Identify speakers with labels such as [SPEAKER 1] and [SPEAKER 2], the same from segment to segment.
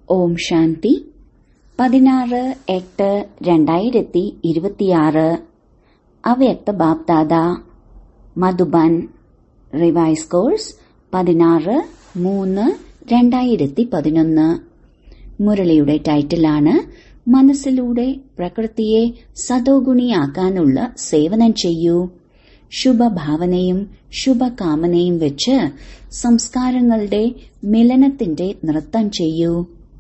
[SPEAKER 1] ഓം ശാന്തി പതിനാറ് എട്ട് രണ്ടായിരത്തി ഇരുപത്തിയാറ് അവ്യക്ത ബാപ്ദാദ മധുബൻ റിവൈസ് കോഴ്സ് പതിനാറ് മൂന്ന് രണ്ടായിരത്തി പതിനൊന്ന് മുരളിയുടെ ടൈറ്റിലാണ് മനസ്സിലൂടെ പ്രകൃതിയെ സതോഗുണിയാക്കാനുള്ള സേവനം ചെയ്യൂ ശുഭഭാവനയും ശുഭകാമനയും വെച്ച് സംസ്കാരങ്ങളുടെ മിലനത്തിന്റെ നൃത്തം ചെയ്യൂ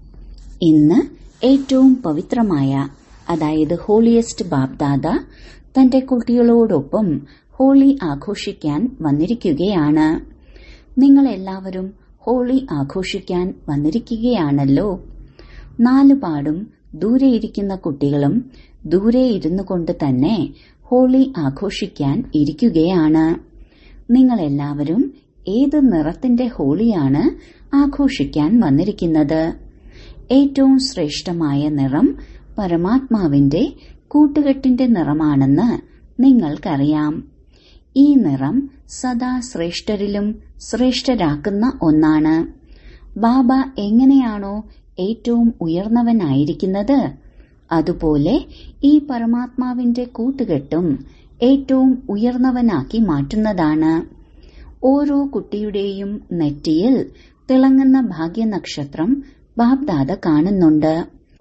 [SPEAKER 1] ഇന്ന് ഏറ്റവും പവിത്രമായ അതായത് ഹോളിയസ്റ്റ് ബാബ്ദാദ തന്റെ കുട്ടികളോടൊപ്പം ഹോളി ആഘോഷിക്കാൻ വന്നിരിക്കുകയാണ് നിങ്ങൾ എല്ലാവരും ഹോളി ആഘോഷിക്കാൻ വന്നിരിക്കുകയാണല്ലോ നാലുപാടും ദൂരെയിരിക്കുന്ന കുട്ടികളും ദൂരെ ഇരുന്നു കൊണ്ട് തന്നെ ഹോളി ആഘോഷിക്കാൻ ഇരിക്കുകയാണ് നിങ്ങൾ എല്ലാവരും ഏത് നിറത്തിന്റെ ഹോളിയാണ് ആഘോഷിക്കാൻ വന്നിരിക്കുന്നത് ഏറ്റവും ശ്രേഷ്ഠമായ നിറം പരമാത്മാവിന്റെ കൂട്ടുകെട്ടിന്റെ നിറമാണെന്ന് നിങ്ങൾക്കറിയാം ഈ നിറം സദാ ശ്രേഷ്ഠരിലും ശ്രേഷ്ഠരാക്കുന്ന ഒന്നാണ് ബാബ എങ്ങനെയാണോ ഏറ്റവും ഉയർന്നവനായിരിക്കുന്നത് അതുപോലെ ഈ പരമാത്മാവിന്റെ കൂട്ടുകെട്ടും ഏറ്റവും ഉയർന്നവനാക്കി മാറ്റുന്നതാണ് ഓരോ കുട്ടിയുടെയും നെറ്റിയിൽ തിളങ്ങുന്ന ഭാഗ്യനക്ഷത്രം ബാബ്ദാദ കാണുന്നുണ്ട്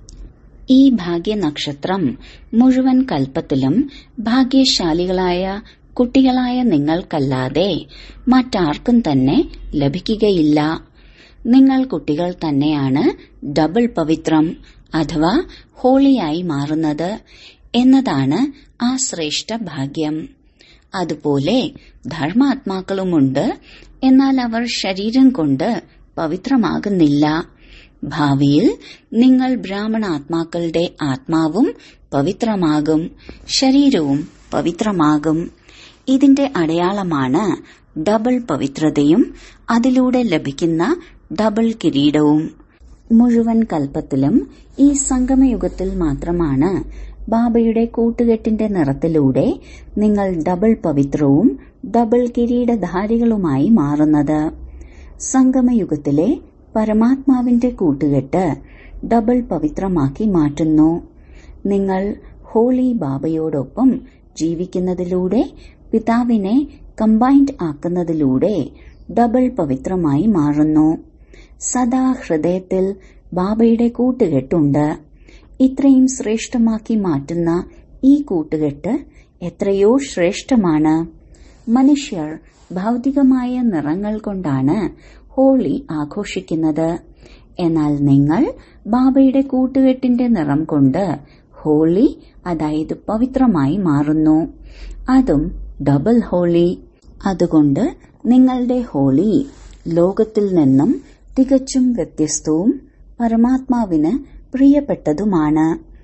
[SPEAKER 1] ഈ ഭാഗ്യനക്ഷത്രം മുഴുവൻ കൽപ്പത്തിലും ഭാഗ്യശാലികളായ കുട്ടികളായ നിങ്ങൾക്കല്ലാതെ മറ്റാർക്കും തന്നെ ലഭിക്കുകയില്ല നിങ്ങൾ കുട്ടികൾ തന്നെയാണ് ഡബിൾ പവിത്രം അഥവാ ഹോളിയായി മാറുന്നത് എന്നതാണ് ആ ശ്രേഷ്ഠ ഭാഗ്യം അതുപോലെ ധർമാത്മാക്കളുമുണ്ട് എന്നാൽ അവർ ശരീരം കൊണ്ട് പവിത്രമാകുന്നില്ല ഭാവിയിൽ നിങ്ങൾ ബ്രാഹ്മണാത്മാക്കളുടെ ആത്മാവും പവിത്രമാകും ശരീരവും പവിത്രമാകും ഇതിന്റെ അടയാളമാണ് ഡബിൾ പവിത്രതയും അതിലൂടെ ലഭിക്കുന്ന ഡബിൾ കിരീടവും മുഴുവൻ കൽപ്പത്തിലും ഈ സംഗമയുഗത്തിൽ മാത്രമാണ് ബാബയുടെ കൂട്ടുകെട്ടിന്റെ നിറത്തിലൂടെ നിങ്ങൾ ഡബിൾ പവിത്രവും ഡബിൾ കിരീടധാരികളുമായി മാറുന്നത് സംഗമയുഗത്തിലെ പരമാത്മാവിന്റെ കൂട്ടുകെട്ട് ഡബിൾ പവിത്രമാക്കി മാറ്റുന്നു നിങ്ങൾ ഹോളി ബാബയോടൊപ്പം ജീവിക്കുന്നതിലൂടെ പിതാവിനെ കമ്പൈൻഡ് ആക്കുന്നതിലൂടെ ഡബിൾ പവിത്രമായി മാറുന്നു സദാ ഹൃദയത്തിൽ ബാബയുടെ കൂട്ടുകെട്ടുണ്ട് ഇത്രയും ശ്രേഷ്ഠമാക്കി മാറ്റുന്ന ഈ കൂട്ടുകെട്ട് എത്രയോ ശ്രേഷ്ഠമാണ് മനുഷ്യർ ഭൗതികമായ നിറങ്ങൾ കൊണ്ടാണ് ഹോളി ആഘോഷിക്കുന്നത് എന്നാൽ നിങ്ങൾ ബാബയുടെ കൂട്ടുകെട്ടിന്റെ നിറം കൊണ്ട് ഹോളി അതായത് പവിത്രമായി മാറുന്നു അതും ഡബിൾ ഹോളി അതുകൊണ്ട് നിങ്ങളുടെ ഹോളി ലോകത്തിൽ നിന്നും തികച്ചും വ്യത്യസ്തവും പരമാത്മാവിന് പ്രിയപ്പെട്ടതുമാണ്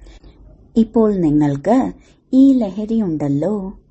[SPEAKER 1] ഇപ്പോൾ നിങ്ങൾക്ക് ഈ ലഹരിയുണ്ടല്ലോ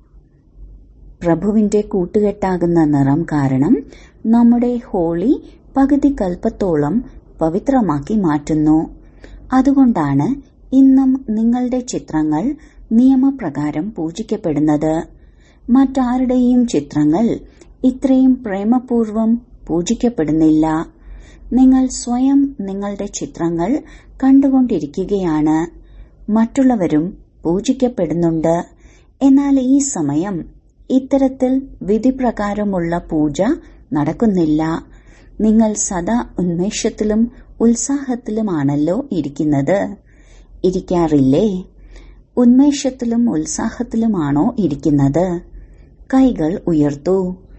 [SPEAKER 1] പ്രഭുവിന്റെ കൂട്ടുകെട്ടാകുന്ന നിറം കാരണം നമ്മുടെ ഹോളി പകുതി കൽപ്പത്തോളം പവിത്രമാക്കി മാറ്റുന്നു അതുകൊണ്ടാണ് ഇന്നും നിങ്ങളുടെ ചിത്രങ്ങൾ നിയമപ്രകാരം പൂജിക്കപ്പെടുന്നത് മറ്റാരുടെയും ചിത്രങ്ങൾ ഇത്രയും പ്രേമപൂർവം പൂജിക്കപ്പെടുന്നില്ല നിങ്ങൾ സ്വയം നിങ്ങളുടെ ചിത്രങ്ങൾ കണ്ടുകൊണ്ടിരിക്കുകയാണ് മറ്റുള്ളവരും പൂജിക്കപ്പെടുന്നുണ്ട് എന്നാൽ ഈ സമയം ഇത്തരത്തിൽ വിധിപ്രകാരമുള്ള പൂജ നടക്കുന്നില്ല നിങ്ങൾ സദാ ഉന്മേഷത്തിലും ഉത്സാഹത്തിലുമാണല്ലോ ഇരിക്കുന്നത് ഇരിക്കാറില്ലേ ഉന്മേഷത്തിലും ഉത്സാഹത്തിലുമാണോ ഇരിക്കുന്നത് കൈകൾ ഉയർത്തൂ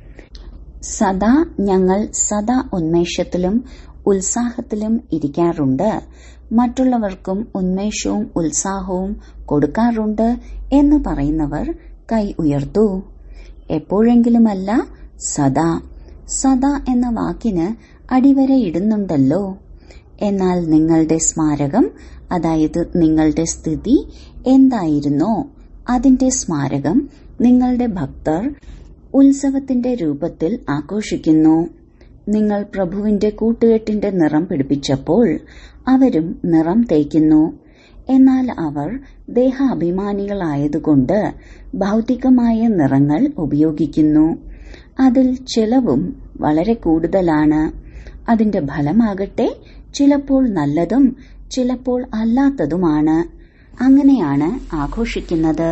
[SPEAKER 1] സദാ ഞങ്ങൾ സദാ ഉന്മേഷത്തിലും ഉത്സാഹത്തിലും ഇരിക്കാറുണ്ട് മറ്റുള്ളവർക്കും ഉന്മേഷവും ഉത്സാഹവും കൊടുക്കാറുണ്ട് എന്ന് പറയുന്നവർ കൈ ഉയർത്തൂ എപ്പോഴെങ്കിലുമല്ല സദാ സദാ എന്ന വാക്കിന് അടിവരയിടുന്നുണ്ടല്ലോ എന്നാൽ നിങ്ങളുടെ സ്മാരകം അതായത് നിങ്ങളുടെ സ്ഥിതി എന്തായിരുന്നോ അതിന്റെ സ്മാരകം നിങ്ങളുടെ ഭക്തർ ഉത്സവത്തിന്റെ രൂപത്തിൽ ആഘോഷിക്കുന്നു നിങ്ങൾ പ്രഭുവിന്റെ കൂട്ടുകെട്ടിന്റെ നിറം പിടിപ്പിച്ചപ്പോൾ അവരും നിറം തേക്കുന്നു എന്നാൽ അവർ ദേഹാഭിമാനികളായതുകൊണ്ട് ഭൗതികമായ നിറങ്ങൾ ഉപയോഗിക്കുന്നു അതിൽ ചെലവും വളരെ കൂടുതലാണ് അതിന്റെ ഫലമാകട്ടെ ചിലപ്പോൾ നല്ലതും ചിലപ്പോൾ അല്ലാത്തതുമാണ് അങ്ങനെയാണ് ആഘോഷിക്കുന്നത്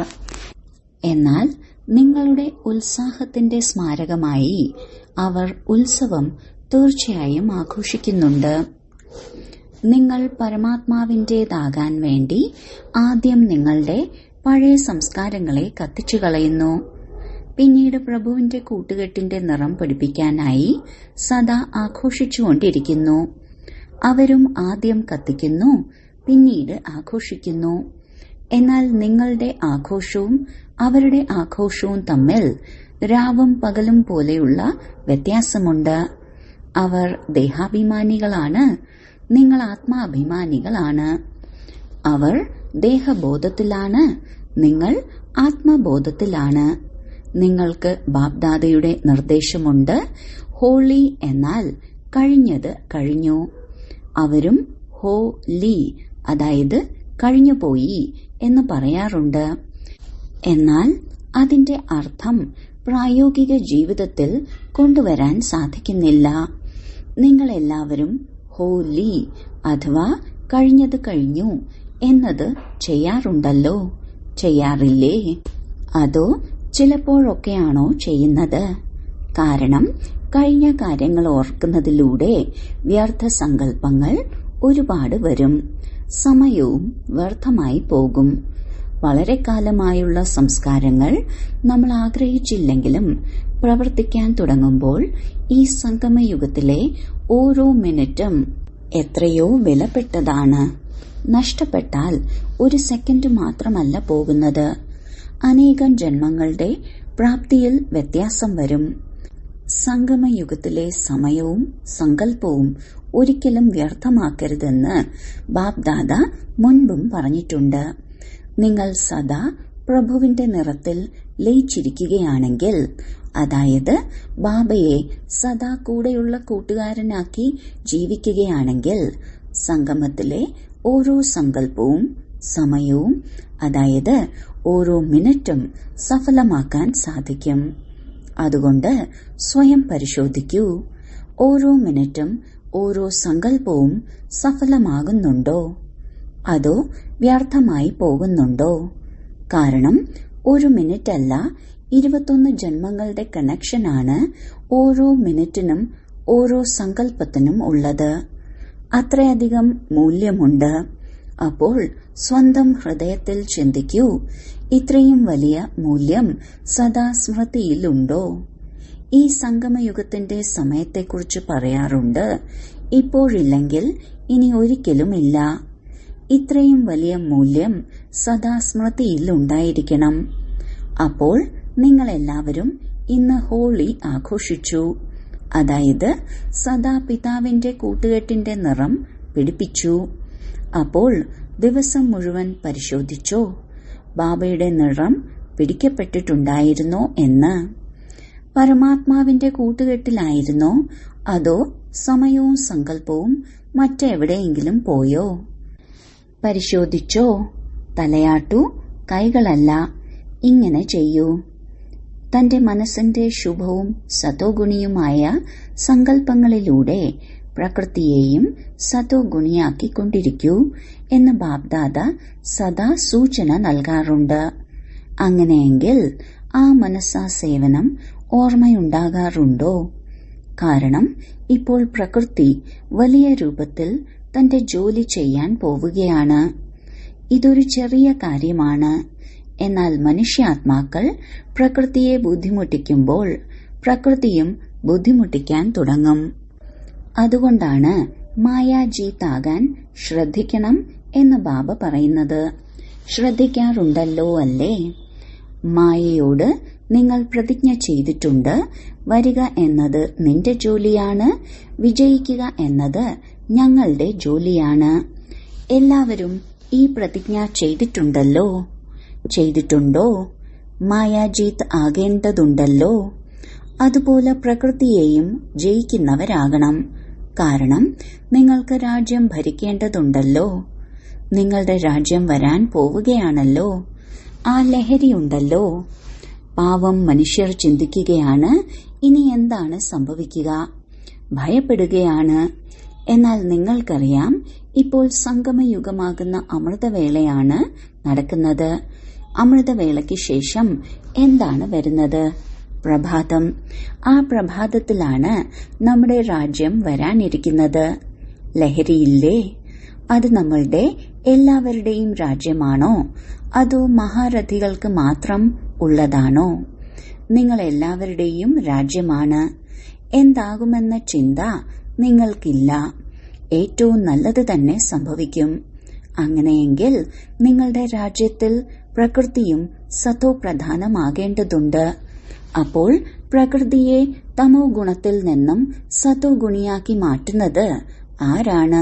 [SPEAKER 1] എന്നാൽ നിങ്ങളുടെ ഉത്സാഹത്തിന്റെ സ്മാരകമായി അവർ ഉത്സവം തീർച്ചയായും ആഘോഷിക്കുന്നുണ്ട് നിങ്ങൾ പരമാത്മാവിന്റേതാകാൻ വേണ്ടി ആദ്യം നിങ്ങളുടെ പഴയ സംസ്കാരങ്ങളെ കത്തിച്ചു കളയുന്നു പിന്നീട് പ്രഭുവിന്റെ കൂട്ടുകെട്ടിന്റെ നിറം പിടിപ്പിക്കാനായി സദാ ആഘോഷിച്ചുകൊണ്ടിരിക്കുന്നു അവരും ആദ്യം കത്തിക്കുന്നു പിന്നീട് ആഘോഷിക്കുന്നു എന്നാൽ നിങ്ങളുടെ ആഘോഷവും അവരുടെ ആഘോഷവും തമ്മിൽ രാവും പകലും പോലെയുള്ള വ്യത്യാസമുണ്ട് അവർ ദേഹാഭിമാനികളാണ് നിങ്ങൾ ആത്മാഭിമാനികളാണ് അവർ ദേഹബോധത്തിലാണ് നിങ്ങൾ ആത്മബോധത്തിലാണ് നിങ്ങൾക്ക് ബാബ്ദാദയുടെ നിർദ്ദേശമുണ്ട് ഹോളി എന്നാൽ കഴിഞ്ഞത് കഴിഞ്ഞു അവരും ഹോ ലി അതായത് കഴിഞ്ഞുപോയി എന്ന് പറയാറുണ്ട് എന്നാൽ അതിന്റെ അർത്ഥം പ്രായോഗിക ജീവിതത്തിൽ കൊണ്ടുവരാൻ സാധിക്കുന്നില്ല നിങ്ങൾ എല്ലാവരും ഹോലി അഥവാ കഴിഞ്ഞത് കഴിഞ്ഞു എന്നത് ചെയ്യാറുണ്ടല്ലോ ചെയ്യാറില്ലേ അതോ ചിലപ്പോഴൊക്കെയാണോ ചെയ്യുന്നത് കാരണം കഴിഞ്ഞ കാര്യങ്ങൾ ഓർക്കുന്നതിലൂടെ വ്യർത്ഥ സങ്കല്പങ്ങൾ ഒരുപാട് വരും സമയവും വ്യർത്ഥമായി പോകും വളരെ കാലമായുള്ള സംസ്കാരങ്ങൾ നമ്മൾ ആഗ്രഹിച്ചില്ലെങ്കിലും പ്രവർത്തിക്കാൻ തുടങ്ങുമ്പോൾ ഈ സംഗമയുഗത്തിലെ ഓരോ മിനിറ്റും എത്രയോ വിലപ്പെട്ടതാണ് നഷ്ടപ്പെട്ടാൽ ഒരു സെക്കൻഡ് മാത്രമല്ല പോകുന്നത് അനേകം ജന്മങ്ങളുടെ പ്രാപ്തിയിൽ വ്യത്യാസം വരും സംഗമയുഗത്തിലെ സമയവും സങ്കല്പവും ഒരിക്കലും വ്യർത്ഥമാക്കരുതെന്ന് ബാബ്ദാദ മുൻപും പറഞ്ഞിട്ടുണ്ട് നിങ്ങൾ സദാ പ്രഭുവിന്റെ നിറത്തിൽ ലയിച്ചിരിക്കുകയാണെങ്കിൽ അതായത് ബാബയെ സദാ കൂടെയുള്ള കൂട്ടുകാരനാക്കി ജീവിക്കുകയാണെങ്കിൽ സംഗമത്തിലെ ഓരോ സങ്കല്പവും സമയവും അതായത് ഓരോ മിനിറ്റും സഫലമാക്കാൻ സാധിക്കും അതുകൊണ്ട് സ്വയം പരിശോധിക്കൂ ഓരോ മിനിറ്റും ഓരോ സങ്കല്പവും സഫലമാകുന്നുണ്ടോ അതോ വ്യർത്ഥമായി പോകുന്നുണ്ടോ കാരണം ഒരു മിനിറ്റ് അല്ല ഇരുപത്തൊന്ന് ജന്മങ്ങളുടെ കണക്ഷനാണ് ഓരോ മിനിറ്റിനും ഓരോ സങ്കല്പത്തിനും ഉള്ളത് അത്രയധികം മൂല്യമുണ്ട് അപ്പോൾ സ്വന്തം ഹൃദയത്തിൽ ചിന്തിക്കൂ ഇത്രയും വലിയ മൂല്യം സദാ സ്മൃതിയിലുണ്ടോ ഈ സംഗമയുഗത്തിന്റെ സമയത്തെക്കുറിച്ച് പറയാറുണ്ട് ഇപ്പോഴില്ലെങ്കിൽ ഇനി ഒരിക്കലുമില്ല ഇത്രയും വലിയ മൂല്യം സദാ സ്മൃതിയിൽ ഉണ്ടായിരിക്കണം അപ്പോൾ നിങ്ങൾ എല്ലാവരും ഇന്ന് ഹോളി ആഘോഷിച്ചു അതായത് സദാ പിതാവിന്റെ കൂട്ടുകെട്ടിന്റെ നിറം പിടിപ്പിച്ചു അപ്പോൾ ദിവസം മുഴുവൻ പരിശോധിച്ചോ ബാബയുടെ നിറം പിടിക്കപ്പെട്ടിട്ടുണ്ടായിരുന്നോ എന്ന് പരമാത്മാവിന്റെ കൂട്ടുകെട്ടിലായിരുന്നോ അതോ സമയവും സങ്കല്പവും മറ്റെവിടെയെങ്കിലും പോയോ പരിശോധിച്ചോ തലയാട്ടു കൈകളല്ല ഇങ്ങനെ ചെയ്യൂ തന്റെ മനസ്സിന്റെ ശുഭവും സതോഗുണിയുമായ സങ്കല്പങ്ങളിലൂടെ പ്രകൃതിയെയും സതോഗുണിയാക്കിക്കൊണ്ടിരിക്കൂ എന്ന് ബാബ്ദാദ സദാ സൂചന നൽകാറുണ്ട് അങ്ങനെയെങ്കിൽ ആ മനസ്സാ സേവനം ഓർമ്മയുണ്ടാകാറുണ്ടോ കാരണം ഇപ്പോൾ പ്രകൃതി വലിയ രൂപത്തിൽ തന്റെ ജോലി ചെയ്യാൻ പോവുകയാണ് ഇതൊരു ചെറിയ കാര്യമാണ് എന്നാൽ മനുഷ്യാത്മാക്കൾ പ്രകൃതിയെ ബുദ്ധിമുട്ടിക്കുമ്പോൾ പ്രകൃതിയും ബുദ്ധിമുട്ടിക്കാൻ തുടങ്ങും അതുകൊണ്ടാണ് മായാജീത്താകാൻ ശ്രദ്ധിക്കണം എന്ന് ബാബ പറയുന്നത് ശ്രദ്ധിക്കാറുണ്ടല്ലോ അല്ലേ മായയോട് നിങ്ങൾ പ്രതിജ്ഞ ചെയ്തിട്ടുണ്ട് വരിക എന്നത് നിന്റെ ജോലിയാണ് വിജയിക്കുക എന്നത് ഞങ്ങളുടെ ജോലിയാണ് എല്ലാവരും ഈ പ്രതിജ്ഞ ചെയ്തിട്ടുണ്ടല്ലോ ചെയ്തിട്ടുണ്ടോ മായാജീത്ത് ആകേണ്ടതുണ്ടല്ലോ അതുപോലെ പ്രകൃതിയെയും ജയിക്കുന്നവരാകണം കാരണം നിങ്ങൾക്ക് രാജ്യം ഭരിക്കേണ്ടതുണ്ടല്ലോ നിങ്ങളുടെ രാജ്യം വരാൻ പോവുകയാണല്ലോ ആ ലഹരിയുണ്ടല്ലോ പാവം മനുഷ്യർ ചിന്തിക്കുകയാണ് ഇനി എന്താണ് സംഭവിക്കുക ഭയപ്പെടുകയാണ് എന്നാൽ നിങ്ങൾക്കറിയാം ഇപ്പോൾ സംഗമയുഗമാകുന്ന അമൃതവേളയാണ് നടക്കുന്നത് അമൃതവേളയ്ക്ക് ശേഷം എന്താണ് വരുന്നത് പ്രഭാതം ആ പ്രഭാതത്തിലാണ് നമ്മുടെ രാജ്യം വരാനിരിക്കുന്നത് ലഹരിയില്ലേ അത് നമ്മളുടെ എല്ലാവരുടെയും രാജ്യമാണോ അതോ മഹാരഥികൾക്ക് മാത്രം ഉള്ളതാണോ നിങ്ങൾ എല്ലാവരുടെയും രാജ്യമാണ് എന്താകുമെന്ന ചിന്ത നിങ്ങൾക്കില്ല ഏറ്റവും നല്ലത് തന്നെ സംഭവിക്കും അങ്ങനെയെങ്കിൽ നിങ്ങളുടെ രാജ്യത്തിൽ പ്രകൃതിയും സത്തോ പ്രധാനമാകേണ്ടതുണ്ട് അപ്പോൾ പ്രകൃതിയെ തമോ ഗുണത്തിൽ നിന്നും സത്തോ ഗുണിയാക്കി മാറ്റുന്നത് ആരാണ്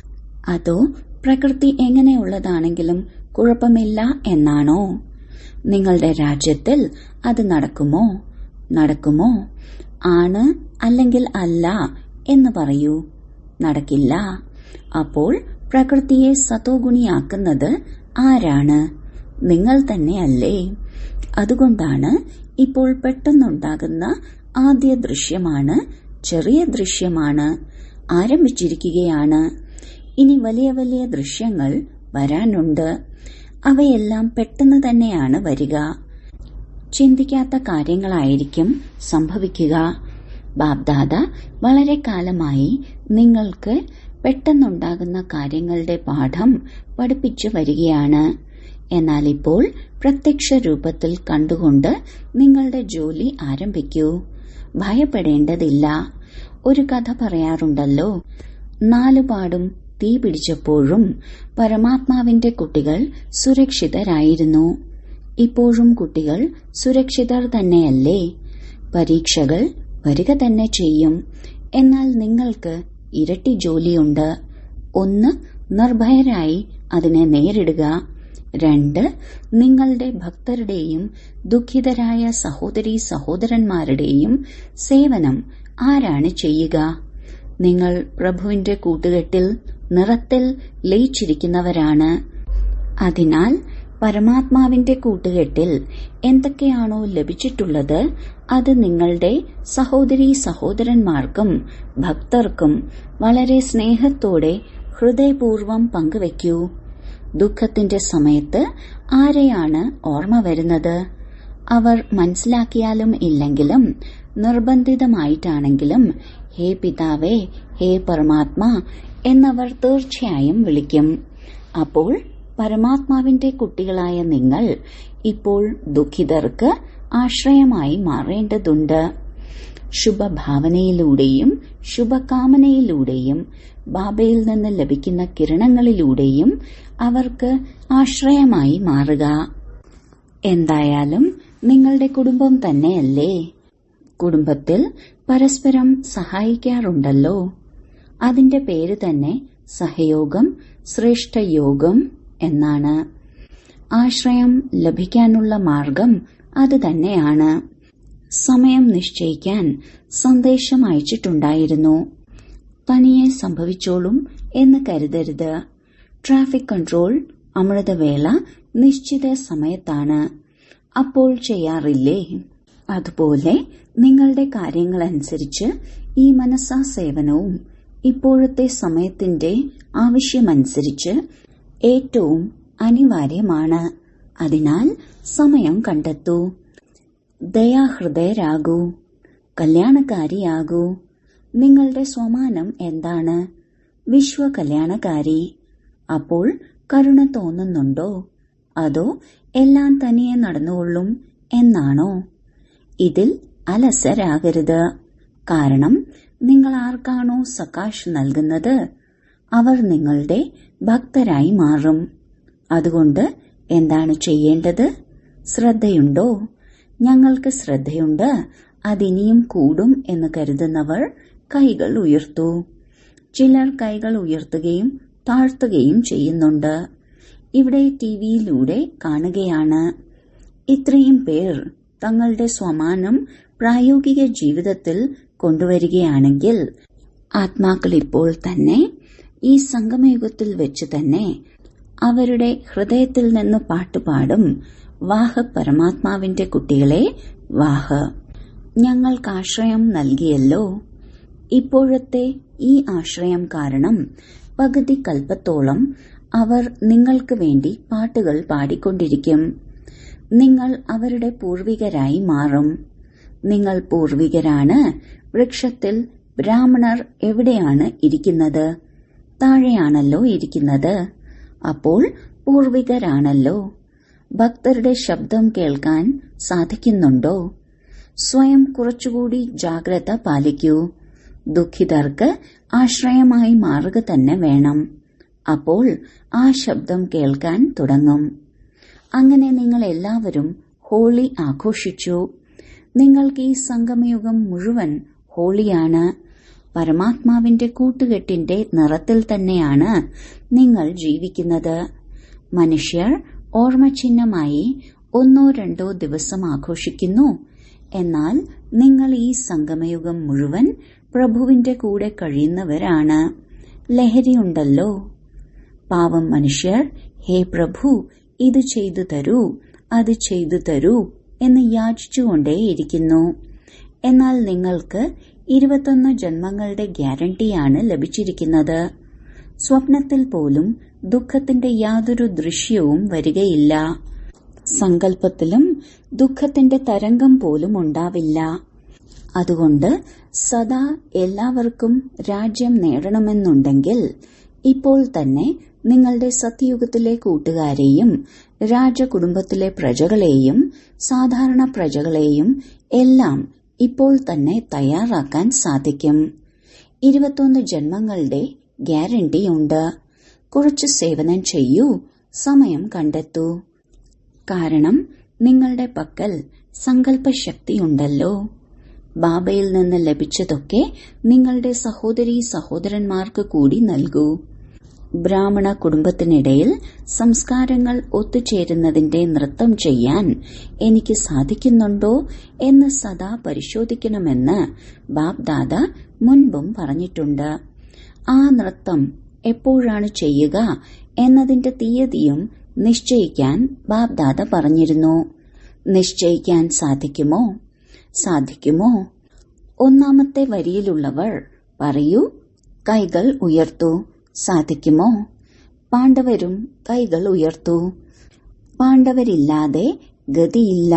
[SPEAKER 1] അതോ പ്രകൃതി എങ്ങനെയുള്ളതാണെങ്കിലും കുഴപ്പമില്ല എന്നാണോ നിങ്ങളുടെ രാജ്യത്തിൽ അത് നടക്കുമോ നടക്കുമോ ആണ് അല്ലെങ്കിൽ അല്ല എന്ന് പറയൂ നടക്കില്ല അപ്പോൾ പ്രകൃതിയെ സതോഗുണിയാക്കുന്നത് ആരാണ് നിങ്ങൾ തന്നെയല്ലേ അതുകൊണ്ടാണ് ഇപ്പോൾ പെട്ടെന്നുണ്ടാകുന്ന ആദ്യ ദൃശ്യമാണ് ചെറിയ ദൃശ്യമാണ് ആരംഭിച്ചിരിക്കുകയാണ് ഇനി വലിയ വലിയ ദൃശ്യങ്ങൾ വരാനുണ്ട് അവയെല്ലാം പെട്ടെന്ന് തന്നെയാണ് വരിക ചിന്തിക്കാത്ത കാര്യങ്ങളായിരിക്കും സംഭവിക്കുക ബാബ്ദാദ വളരെ കാലമായി നിങ്ങൾക്ക് പെട്ടെന്നുണ്ടാകുന്ന കാര്യങ്ങളുടെ പാഠം പഠിപ്പിച്ചു വരികയാണ് എന്നാൽ ഇപ്പോൾ പ്രത്യക്ഷ രൂപത്തിൽ കണ്ടുകൊണ്ട് നിങ്ങളുടെ ജോലി ആരംഭിക്കൂ ഭയപ്പെടേണ്ടതില്ല ഒരു കഥ പറയാറുണ്ടല്ലോ നാലുപാടും തീ പിടിച്ചപ്പോഴും പരമാത്മാവിന്റെ കുട്ടികൾ സുരക്ഷിതരായിരുന്നു ഇപ്പോഴും കുട്ടികൾ സുരക്ഷിതർ തന്നെയല്ലേ പരീക്ഷകൾ വരിക തന്നെ ചെയ്യും എന്നാൽ നിങ്ങൾക്ക് ഇരട്ടി ജോലിയുണ്ട് ഒന്ന് നിർഭയരായി അതിനെ നേരിടുക രണ്ട് നിങ്ങളുടെ ഭക്തരുടെയും ദുഃഖിതരായ സഹോദരി സഹോദരന്മാരുടെയും സേവനം ആരാണ് ചെയ്യുക നിങ്ങൾ പ്രഭുവിന്റെ കൂട്ടുകെട്ടിൽ നിറത്തിൽ ലയിച്ചിരിക്കുന്നവരാണ് അതിനാൽ പരമാത്മാവിന്റെ കൂട്ടുകെട്ടിൽ എന്തൊക്കെയാണോ ലഭിച്ചിട്ടുള്ളത് അത് നിങ്ങളുടെ സഹോദരി സഹോദരന്മാർക്കും ഭക്തർക്കും വളരെ സ്നേഹത്തോടെ ഹൃദയപൂർവ്വം പങ്കുവയ്ക്കൂ ദുഃഖത്തിന്റെ സമയത്ത് ആരെയാണ് ഓർമ്മ വരുന്നത് അവർ മനസ്സിലാക്കിയാലും ഇല്ലെങ്കിലും നിർബന്ധിതമായിട്ടാണെങ്കിലും ഹേ പിതാവേ ഹേ പരമാത്മാ എന്നവർ തീർച്ചയായും വിളിക്കും അപ്പോൾ പരമാത്മാവിന്റെ കുട്ടികളായ നിങ്ങൾ ഇപ്പോൾ ദുഃഖിതർക്ക് ആശ്രയമായി മാറേണ്ടതുണ്ട് ശുഭഭാവനയിലൂടെയും ശുഭകാമനയിലൂടെയും ബാബയിൽ നിന്ന് ലഭിക്കുന്ന കിരണങ്ങളിലൂടെയും അവർക്ക് ആശ്രയമായി മാറുക എന്തായാലും നിങ്ങളുടെ കുടുംബം തന്നെയല്ലേ കുടുംബത്തിൽ പരസ്പരം സഹായിക്കാറുണ്ടല്ലോ അതിന്റെ പേര് തന്നെ സഹയോഗം ശ്രേഷ്ഠയോഗം എന്നാണ് ആശ്രയം ലഭിക്കാനുള്ള മാർഗം അത് തന്നെയാണ് സമയം നിശ്ചയിക്കാൻ സന്ദേശം അയച്ചിട്ടുണ്ടായിരുന്നു തനിയെ സംഭവിച്ചോളും എന്ന് കരുതരുത് ട്രാഫിക് കൺട്രോൾ അമൃതവേള നിശ്ചിത സമയത്താണ് അപ്പോൾ ചെയ്യാറില്ലേ അതുപോലെ നിങ്ങളുടെ കാര്യങ്ങളനുസരിച്ച് ഈ മനസ്സാ സേവനവും ഇപ്പോഴത്തെ സമയത്തിന്റെ ആവശ്യമനുസരിച്ച് ഏറ്റവും അനിവാര്യമാണ് അതിനാൽ സമയം കണ്ടെത്തൂ ദയാഹൃദയരാകൂ കല്യാണക്കാരിയാകൂ നിങ്ങളുടെ സ്വമാനം എന്താണ് വിശ്വ കല്യാണക്കാരി അപ്പോൾ കരുണ തോന്നുന്നുണ്ടോ അതോ എല്ലാം തനിയെ നടന്നുകൊള്ളും എന്നാണോ ഇതിൽ അലസരാകരുത് കാരണം നിങ്ങൾ ആർക്കാണോ സകാശ് നൽകുന്നത് അവർ നിങ്ങളുടെ ഭക്തരായി മാറും അതുകൊണ്ട് എന്താണ് ചെയ്യേണ്ടത് ശ്രദ്ധയുണ്ടോ ഞങ്ങൾക്ക് ശ്രദ്ധയുണ്ട് അതിനിയും കൂടും എന്ന് കരുതുന്നവർ കൈകൾ ഉയർത്തു ചിലർ കൈകൾ ഉയർത്തുകയും താഴ്ത്തുകയും ചെയ്യുന്നുണ്ട് ഇവിടെ ടിവിയിലൂടെ കാണുകയാണ് ഇത്രയും പേർ തങ്ങളുടെ സ്വമാനം പ്രായോഗിക ജീവിതത്തിൽ കൊണ്ടുവരികയാണെങ്കിൽ ആത്മാക്കൾ ഇപ്പോൾ തന്നെ ഈ സംഗമയുഗത്തിൽ വെച്ച് തന്നെ അവരുടെ ഹൃദയത്തിൽ നിന്ന് പാട്ടുപാടും വാഹ പരമാത്മാവിന്റെ കുട്ടികളെ വാഹ ഞങ്ങൾക്ക് ആശ്രയം നൽകിയല്ലോ ഇപ്പോഴത്തെ ഈ ആശ്രയം കാരണം പകുതി കൽപ്പത്തോളം അവർ നിങ്ങൾക്ക് വേണ്ടി പാട്ടുകൾ പാടിക്കൊണ്ടിരിക്കും നിങ്ങൾ അവരുടെ പൂർവികരായി മാറും നിങ്ങൾ പൂർവികരാണ് വൃക്ഷത്തിൽ ബ്രാഹ്മണർ എവിടെയാണ് ഇരിക്കുന്നത് താഴെയാണല്ലോ ഇരിക്കുന്നത് അപ്പോൾ പൂർവികരാണല്ലോ ഭക്തരുടെ ശബ്ദം കേൾക്കാൻ സാധിക്കുന്നുണ്ടോ സ്വയം കുറച്ചുകൂടി ജാഗ്രത പാലിക്കൂ ദുഃഖിതർക്ക് ആശ്രയമായി മാറുക തന്നെ വേണം അപ്പോൾ ആ ശബ്ദം കേൾക്കാൻ തുടങ്ങും അങ്ങനെ നിങ്ങൾ എല്ലാവരും ഹോളി ആഘോഷിച്ചു നിങ്ങൾക്ക് ഈ സംഗമയുഗം മുഴുവൻ ഹോളിയാണ് പരമാത്മാവിന്റെ കൂട്ടുകെട്ടിന്റെ നിറത്തിൽ തന്നെയാണ് നിങ്ങൾ ജീവിക്കുന്നത് മനുഷ്യർ ഓർമ്മചിഹ്നമായി ഒന്നോ രണ്ടോ ദിവസം ആഘോഷിക്കുന്നു എന്നാൽ നിങ്ങൾ ഈ സംഗമയുഗം മുഴുവൻ പ്രഭുവിന്റെ കൂടെ കഴിയുന്നവരാണ് ലഹരിയുണ്ടല്ലോ പാവം മനുഷ്യർ ഹേ പ്രഭു ഇത് ചെയ്തു തരൂ അത് ചെയ്തു തരൂ എന്ന് യാചിച്ചുകൊണ്ടേയിരിക്കുന്നു എന്നാൽ നിങ്ങൾക്ക് ഇരുപത്തൊന്ന് ജന്മങ്ങളുടെ ഗ്യാരണ്ടിയാണ് ലഭിച്ചിരിക്കുന്നത് സ്വപ്നത്തിൽ പോലും ദുഃഖത്തിന്റെ യാതൊരു ദൃശ്യവും വരികയില്ല സങ്കല്പത്തിലും ദുഃഖത്തിന്റെ തരംഗം പോലും ഉണ്ടാവില്ല അതുകൊണ്ട് സദാ എല്ലാവർക്കും രാജ്യം നേടണമെന്നുണ്ടെങ്കിൽ ഇപ്പോൾ തന്നെ നിങ്ങളുടെ സത്യയുഗത്തിലെ കൂട്ടുകാരെയും രാജകുടുംബത്തിലെ പ്രജകളെയും സാധാരണ പ്രജകളെയും എല്ലാം ഇപ്പോൾ തന്നെ തയ്യാറാക്കാൻ സാധിക്കും ഇരുപത്തൊന്ന് ജന്മങ്ങളുടെ ഗ്യാരണ്ടി ഉണ്ട് കുറച്ച് സേവനം ചെയ്യൂ സമയം കണ്ടെത്തൂ കാരണം നിങ്ങളുടെ പക്കൽ സങ്കല്പശക്തിയുണ്ടല്ലോ ബാബയിൽ നിന്ന് ലഭിച്ചതൊക്കെ നിങ്ങളുടെ സഹോദരി സഹോദരന്മാർക്ക് കൂടി നൽകൂ ബ്രാഹ്മണ കുടുംബത്തിനിടയിൽ സംസ്കാരങ്ങൾ ഒത്തുചേരുന്നതിന്റെ നൃത്തം ചെയ്യാൻ എനിക്ക് സാധിക്കുന്നുണ്ടോ എന്ന് സദാ പരിശോധിക്കണമെന്ന് ബാബ്ദാദ മുൻപും പറഞ്ഞിട്ടുണ്ട് ആ നൃത്തം എപ്പോഴാണ് ചെയ്യുക എന്നതിന്റെ തീയതിയും നിശ്ചയിക്കാൻ ബാബ്ദാദ പറഞ്ഞിരുന്നു നിശ്ചയിക്കാൻ സാധിക്കുമോ സാധിക്കുമോ ഒന്നാമത്തെ വരിയിലുള്ളവർ പറയൂ കൈകൾ ഉയർത്തൂ സാധിക്കുമോ പാണ്ഡവരും കൈകൾ ഉയർത്തു പാണ്ഡവരില്ലാതെ ഗതിയില്ല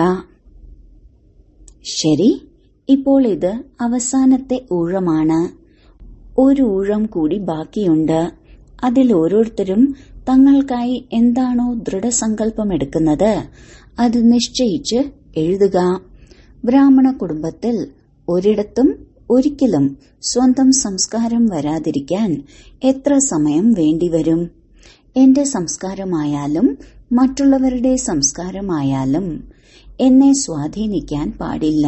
[SPEAKER 1] ശരി ഇപ്പോൾ ഇത് അവസാനത്തെ ഊഴമാണ് ഒരു ഊഴം കൂടി ബാക്കിയുണ്ട് അതിൽ ഓരോരുത്തരും തങ്ങൾക്കായി എന്താണോ ദൃഢസങ്കല്പമെടുക്കുന്നത് അത് നിശ്ചയിച്ച് എഴുതുക ബ്രാഹ്മണ കുടുംബത്തിൽ ഒരിടത്തും ഒരിക്കലും സ്വന്തം സംസ്കാരം വരാതിരിക്കാൻ എത്ര സമയം വേണ്ടിവരും എന്റെ സംസ്കാരമായാലും മറ്റുള്ളവരുടെ സംസ്കാരമായാലും എന്നെ സ്വാധീനിക്കാൻ പാടില്ല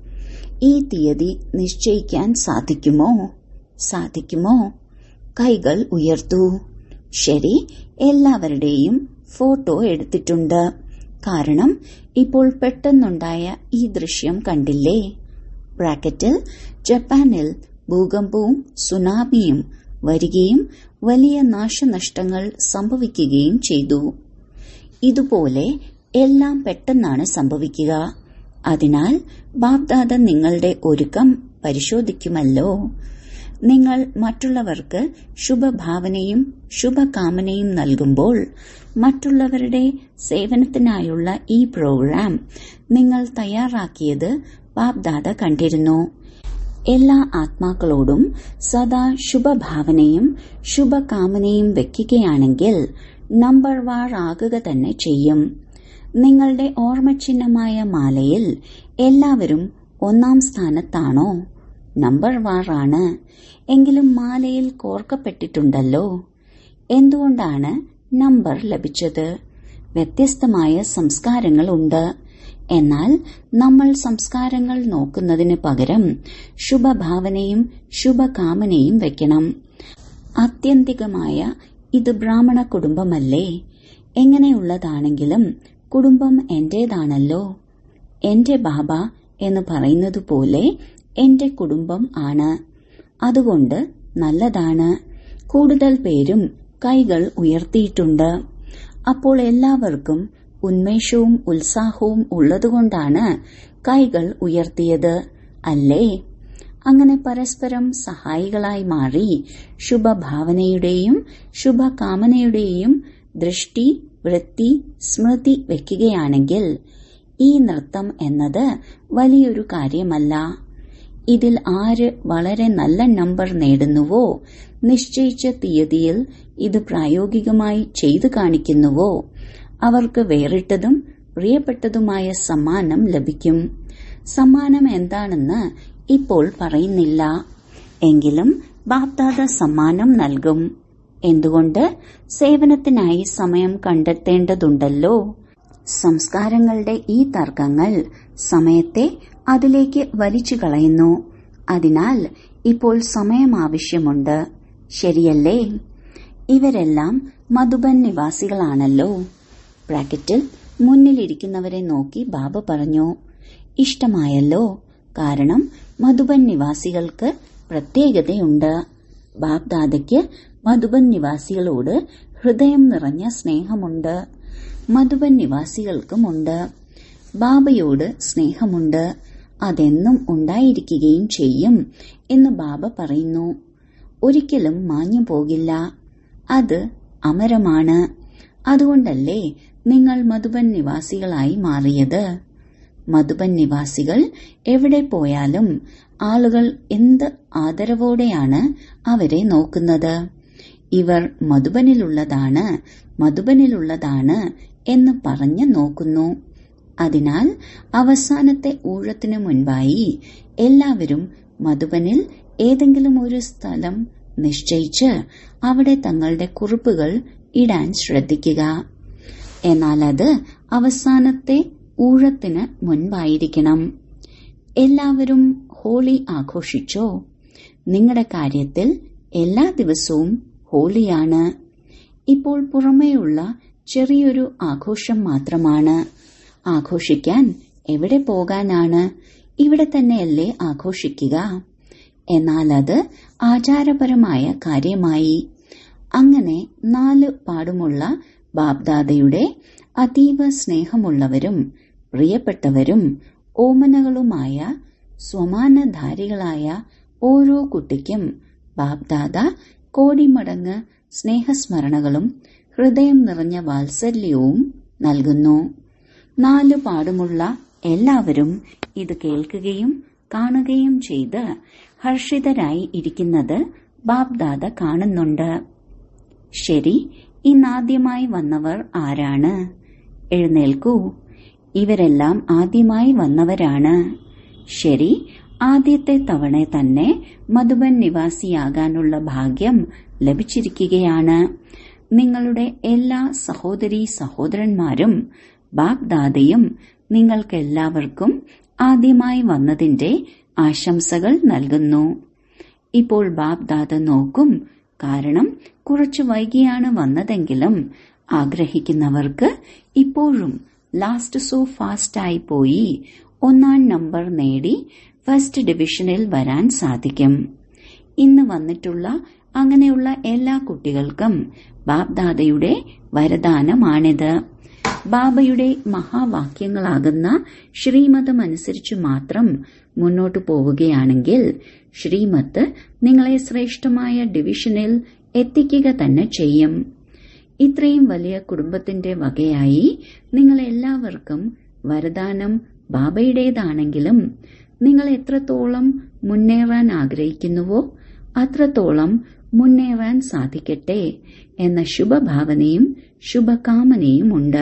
[SPEAKER 1] ഈ തീയതി നിശ്ചയിക്കാൻ സാധിക്കുമോ സാധിക്കുമോ കൈകൾ ഉയർത്തൂ ശരി എല്ലാവരുടെയും ഫോട്ടോ എടുത്തിട്ടുണ്ട് കാരണം ഇപ്പോൾ പെട്ടെന്നുണ്ടായ ഈ ദൃശ്യം കണ്ടില്ലേ ബ്രാക്കറ്റിൽ ജപ്പാനിൽ ഭൂകമ്പവും സുനാമിയും വരികയും വലിയ നാശനഷ്ടങ്ങൾ സംഭവിക്കുകയും ചെയ്തു ഇതുപോലെ എല്ലാം പെട്ടെന്നാണ് സംഭവിക്കുക അതിനാൽ ബാബ്ദാദ നിങ്ങളുടെ ഒരുക്കം പരിശോധിക്കുമല്ലോ നിങ്ങൾ മറ്റുള്ളവർക്ക് ശുഭഭാവനയും ശുഭകാമനയും നൽകുമ്പോൾ മറ്റുള്ളവരുടെ സേവനത്തിനായുള്ള ഈ പ്രോഗ്രാം നിങ്ങൾ തയ്യാറാക്കിയത് ബാബ്ദാദ കണ്ടിരുന്നു എല്ലാ ആത്മാക്കളോടും സദാ ശുഭഭാവനയും ശുഭകാമനയും വെക്കുകയാണെങ്കിൽ നമ്പർ വാർ ആകുക തന്നെ ചെയ്യും നിങ്ങളുടെ ഓർമ്മചിഹ്നമായ മാലയിൽ എല്ലാവരും ഒന്നാം സ്ഥാനത്താണോ നമ്പർ വാറാണ് എങ്കിലും മാലയിൽ കോർക്കപ്പെട്ടിട്ടുണ്ടല്ലോ എന്തുകൊണ്ടാണ് നമ്പർ ലഭിച്ചത് വ്യത്യസ്തമായ സംസ്കാരങ്ങളുണ്ട് എന്നാൽ നമ്മൾ സംസ്കാരങ്ങൾ നോക്കുന്നതിന് പകരം ശുഭഭാവനയും ശുഭകാമനയും വെക്കണം ആത്യന്തികമായ ഇത് ബ്രാഹ്മണ കുടുംബമല്ലേ എങ്ങനെയുള്ളതാണെങ്കിലും കുടുംബം എന്റേതാണല്ലോ എന്റെ ബാബ എന്ന് പറയുന്നതുപോലെ എന്റെ കുടുംബം ആണ് അതുകൊണ്ട് നല്ലതാണ് കൂടുതൽ പേരും കൈകൾ ഉയർത്തിയിട്ടുണ്ട് അപ്പോൾ എല്ലാവർക്കും ഉന്മേഷവും ഉത്സാഹവും ഉള്ളതുകൊണ്ടാണ് കൈകൾ ഉയർത്തിയത് അല്ലേ അങ്ങനെ പരസ്പരം സഹായികളായി മാറി ശുഭഭാവനയുടെയും ശുഭകാമനയുടെയും ദൃഷ്ടി വൃത്തി സ്മൃതി വയ്ക്കുകയാണെങ്കിൽ ഈ നൃത്തം എന്നത് വലിയൊരു കാര്യമല്ല ഇതിൽ ആര് വളരെ നല്ല നമ്പർ നേടുന്നുവോ നിശ്ചയിച്ച തീയതിയിൽ ഇത് പ്രായോഗികമായി ചെയ്തു കാണിക്കുന്നുവോ അവർക്ക് വേറിട്ടതും പ്രിയപ്പെട്ടതുമായ സമ്മാനം ലഭിക്കും സമ്മാനം എന്താണെന്ന് ഇപ്പോൾ പറയുന്നില്ല എങ്കിലും ബാപ്ദാദ സമ്മാനം നൽകും എന്തുകൊണ്ട് സേവനത്തിനായി സമയം കണ്ടെത്തേണ്ടതുണ്ടല്ലോ സംസ്കാരങ്ങളുടെ ഈ തർക്കങ്ങൾ സമയത്തെ അതിലേക്ക് വലിച്ചു കളയുന്നു അതിനാൽ ഇപ്പോൾ സമയം ആവശ്യമുണ്ട് ശരിയല്ലേ ഇവരെല്ലാം മധുബൻ നിവാസികളാണല്ലോ ബ്രാക്കറ്റിൽ മുന്നിലിരിക്കുന്നവരെ നോക്കി ബാബ പറഞ്ഞു ഇഷ്ടമായല്ലോ കാരണം മധുബൻ നിവാസികൾക്ക് പ്രത്യേകതയുണ്ട് ബാബ്ദാദയ്ക്ക് മധുബൻ നിവാസികളോട് ഹൃദയം നിറഞ്ഞ സ്നേഹമുണ്ട് മധുബൻ നിവാസികൾക്കുമുണ്ട് ബാബയോട് സ്നേഹമുണ്ട് അതെന്നും ഉണ്ടായിരിക്കുകയും ചെയ്യും എന്ന് ബാബ പറയുന്നു ഒരിക്കലും മാഞ്ഞു പോകില്ല അത് അമരമാണ് അതുകൊണ്ടല്ലേ നിങ്ങൾ മധുബൻ നിവാസികളായി മാറിയത് മധുബൻ നിവാസികൾ എവിടെ പോയാലും ആളുകൾ എന്ത് ആദരവോടെയാണ് അവരെ നോക്കുന്നത് ഇവർ മധുബനിലുള്ളതാണ് മധുബനിലുള്ളതാണ് എന്ന് പറഞ്ഞ് നോക്കുന്നു അതിനാൽ അവസാനത്തെ ഊഴത്തിനു മുൻപായി എല്ലാവരും മധുബനിൽ ഏതെങ്കിലും ഒരു സ്ഥലം നിശ്ചയിച്ച് അവിടെ തങ്ങളുടെ കുറിപ്പുകൾ ഇടാൻ ശ്രദ്ധിക്കുക എന്നാൽ അത് അവസാനത്തെ ഊഴത്തിന് മുൻപായിരിക്കണം എല്ലാവരും ഹോളി ആഘോഷിച്ചോ നിങ്ങളുടെ കാര്യത്തിൽ എല്ലാ ദിവസവും ഹോളിയാണ് ഇപ്പോൾ പുറമേയുള്ള ചെറിയൊരു ആഘോഷം മാത്രമാണ് ആഘോഷിക്കാൻ എവിടെ പോകാനാണ് ഇവിടെ തന്നെയല്ലേ ആഘോഷിക്കുക എന്നാൽ അത് ആചാരപരമായ കാര്യമായി അങ്ങനെ നാല് പാടുമുള്ള ബാബ്ദാദയുടെ അതീവ സ്നേഹമുള്ളവരും പ്രിയപ്പെട്ടവരും ഓമനകളുമായ സ്വമാനധാരികളായ ഓരോ കുട്ടിക്കും ബാബ്ദാദ കോടിമടങ്ങ് സ്നേഹസ്മരണകളും ഹൃദയം നിറഞ്ഞ വാത്സല്യവും നൽകുന്നു നാലു പാടുമുള്ള എല്ലാവരും ഇത് കേൾക്കുകയും കാണുകയും ചെയ്ത് ഹർഷിതരായി ഇരിക്കുന്നത് ബാബ്ദാദ കാണുന്നുണ്ട് ശരി ഇന്നാദ്യമായി വന്നവർ ആരാണ് എഴുന്നേൽക്കൂ ഇവരെല്ലാം ആദ്യമായി വന്നവരാണ് ശരി ആദ്യത്തെ തവണ തന്നെ മധുബൻ നിവാസിയാകാനുള്ള ഭാഗ്യം ലഭിച്ചിരിക്കുകയാണ് നിങ്ങളുടെ എല്ലാ സഹോദരീ സഹോദരന്മാരും ബാഗ്ദാദയും നിങ്ങൾക്കെല്ലാവർക്കും ആദ്യമായി വന്നതിന്റെ ആശംസകൾ നൽകുന്നു ഇപ്പോൾ ബാബ്ദാദ നോക്കും കാരണം കുറച്ചു വൈകിയാണ് വന്നതെങ്കിലും ആഗ്രഹിക്കുന്നവർക്ക് ഇപ്പോഴും ലാസ്റ്റ് സോ ഫാസ്റ്റായി പോയി ഒന്നാം നമ്പർ നേടി ഫസ്റ്റ് ഡിവിഷനിൽ വരാൻ സാധിക്കും ഇന്ന് വന്നിട്ടുള്ള അങ്ങനെയുള്ള എല്ലാ കുട്ടികൾക്കും ബാബ്ദാദയുടെ വരദാനമാണിത് ബാബയുടെ മഹാവാക്യങ്ങളാകുന്ന ശ്രീമതം അനുസരിച്ച് മാത്രം മുന്നോട്ടു പോവുകയാണെങ്കിൽ ശ്രീമത്ത് നിങ്ങളെ ശ്രേഷ്ഠമായ ഡിവിഷനിൽ എത്തിക്കുക തന്നെ ചെയ്യും ഇത്രയും വലിയ കുടുംബത്തിന്റെ വകയായി നിങ്ങൾ എല്ലാവർക്കും വരദാനം ബാബയുടേതാണെങ്കിലും നിങ്ങൾ എത്രത്തോളം മുന്നേറാൻ ആഗ്രഹിക്കുന്നുവോ അത്രത്തോളം മുന്നേറാൻ സാധിക്കട്ടെ എന്ന ശുഭഭാവനയും ശുഭകാമനയുമുണ്ട്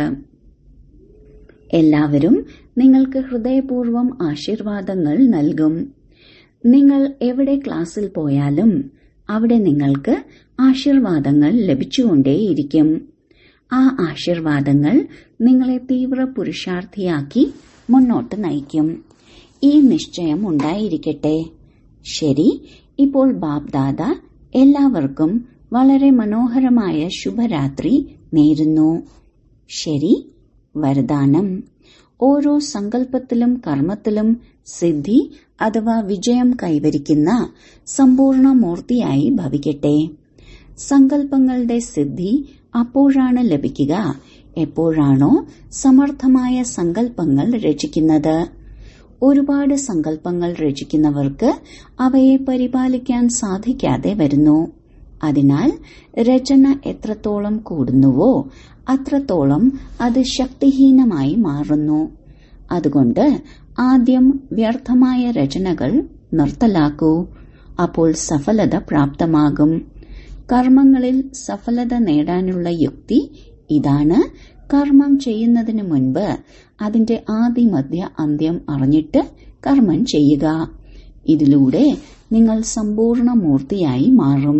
[SPEAKER 1] എല്ലാവരും നിങ്ങൾക്ക് ഹൃദയപൂർവ്വം ആശീർവാദങ്ങൾ നൽകും നിങ്ങൾ എവിടെ ക്ലാസ്സിൽ പോയാലും അവിടെ നിങ്ങൾക്ക് ആശീർവാദങ്ങൾ ലഭിച്ചുകൊണ്ടേയിരിക്കും ആ ആശീർവാദങ്ങൾ നിങ്ങളെ തീവ്ര പുരുഷാർത്ഥിയാക്കി മുന്നോട്ട് നയിക്കും ഈ നിശ്ചയം ഉണ്ടായിരിക്കട്ടെ ശരി ഇപ്പോൾ ബാബ്ദാദ എല്ലാവർക്കും വളരെ മനോഹരമായ ശുഭരാത്രി നേരുന്നു ശരി വരദാനം ഓരോ സങ്കല്പത്തിലും കർമ്മത്തിലും സിദ്ധി അഥവാ വിജയം കൈവരിക്കുന്ന സമ്പൂർണ്ണ മൂർത്തിയായി ഭവിക്കട്ടെ സങ്കല്പങ്ങളുടെ സിദ്ധി അപ്പോഴാണ് ലഭിക്കുക എപ്പോഴാണോ സമർത്ഥമായ സങ്കല്പങ്ങൾ രചിക്കുന്നത് ഒരുപാട് സങ്കല്പങ്ങൾ രചിക്കുന്നവർക്ക് അവയെ പരിപാലിക്കാൻ സാധിക്കാതെ വരുന്നു അതിനാൽ രചന എത്രത്തോളം കൂടുന്നുവോ അത്രത്തോളം അത് ശക്തിഹീനമായി മാറുന്നു അതുകൊണ്ട് ആദ്യം വ്യർത്ഥമായ രചനകൾ നിർത്തലാക്കൂ അപ്പോൾ സഫലത പ്രാപ്തമാകും കർമ്മങ്ങളിൽ സഫലത നേടാനുള്ള യുക്തി ഇതാണ് കർമ്മം ചെയ്യുന്നതിന് മുൻപ് അതിന്റെ ആദിമധ്യ അന്ത്യം അറിഞ്ഞിട്ട് കർമ്മം ചെയ്യുക ഇതിലൂടെ നിങ്ങൾ സമ്പൂർണ്ണ മൂർത്തിയായി മാറും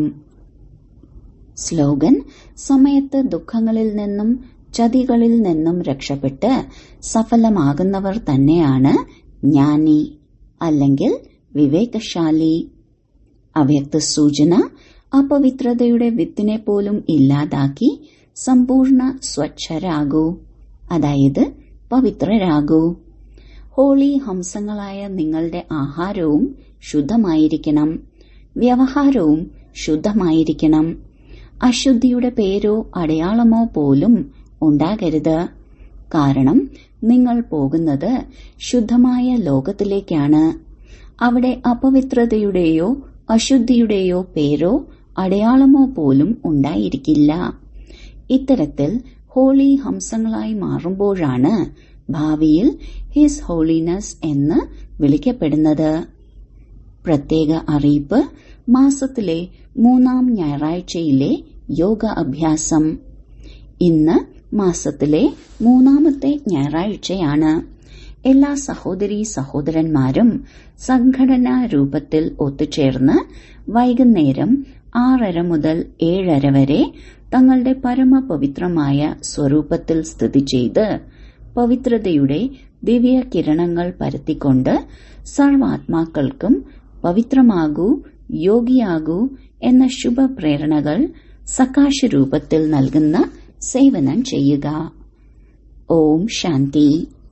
[SPEAKER 1] സ്ലോഗൻ സമയത്ത് ദുഃഖങ്ങളിൽ നിന്നും ചതികളിൽ നിന്നും രക്ഷപ്പെട്ട് സഫലമാകുന്നവർ തന്നെയാണ് ജ്ഞാനി അല്ലെങ്കിൽ വിവേകശാലി അവ്യക്ത സൂചന അപവിത്രതയുടെ വിത്തിനെ പോലും ഇല്ലാതാക്കി സമ്പൂർണ്ണ സ്വച്ഛരാകൂ അതായത് പവിത്രരാകൂ ഹോളി ഹംസങ്ങളായ നിങ്ങളുടെ ആഹാരവും ശുദ്ധമായിരിക്കണം വ്യവഹാരവും ശുദ്ധമായിരിക്കണം അശുദ്ധിയുടെ പേരോ അടയാളമോ പോലും ഉണ്ടാകരുത് കാരണം നിങ്ങൾ പോകുന്നത് ശുദ്ധമായ ലോകത്തിലേക്കാണ് അവിടെ അപവിത്രതയുടെയോ അശുദ്ധിയുടെയോ പേരോ അടയാളമോ പോലും ഉണ്ടായിരിക്കില്ല ഇത്തരത്തിൽ ഹോളി ഹംസങ്ങളായി മാറുമ്പോഴാണ് ഭാവിയിൽ ഹിസ് ഹോളിനസ് എന്ന് വിളിക്കപ്പെടുന്നത് പ്രത്യേക അറിയിപ്പ് മാസത്തിലെ മൂന്നാം ഞായറാഴ്ചയിലെ യോഗ അഭ്യാസം ഇന്ന് മാസത്തിലെ മൂന്നാമത്തെ ഞായറാഴ്ചയാണ് എല്ലാ സഹോദരി സഹോദരന്മാരും സംഘടനാ രൂപത്തിൽ ഒത്തുചേർന്ന് വൈകുന്നേരം ആറര മുതൽ ഏഴര വരെ തങ്ങളുടെ പരമപവിത്രമായ സ്വരൂപത്തിൽ സ്ഥിതി ചെയ്ത് പവിത്രതയുടെ ദിവ്യ കിരണങ്ങൾ പരത്തിക്കൊണ്ട് സർവാത്മാക്കൾക്കും പവിത്രമാകൂ യോഗിയാകൂ എന്ന ശുഭപ്രേരണകൾ സകാശ രൂപത്തിൽ നൽകുന്ന സേവനം ചെയ്യുക ഓം ശാന്തി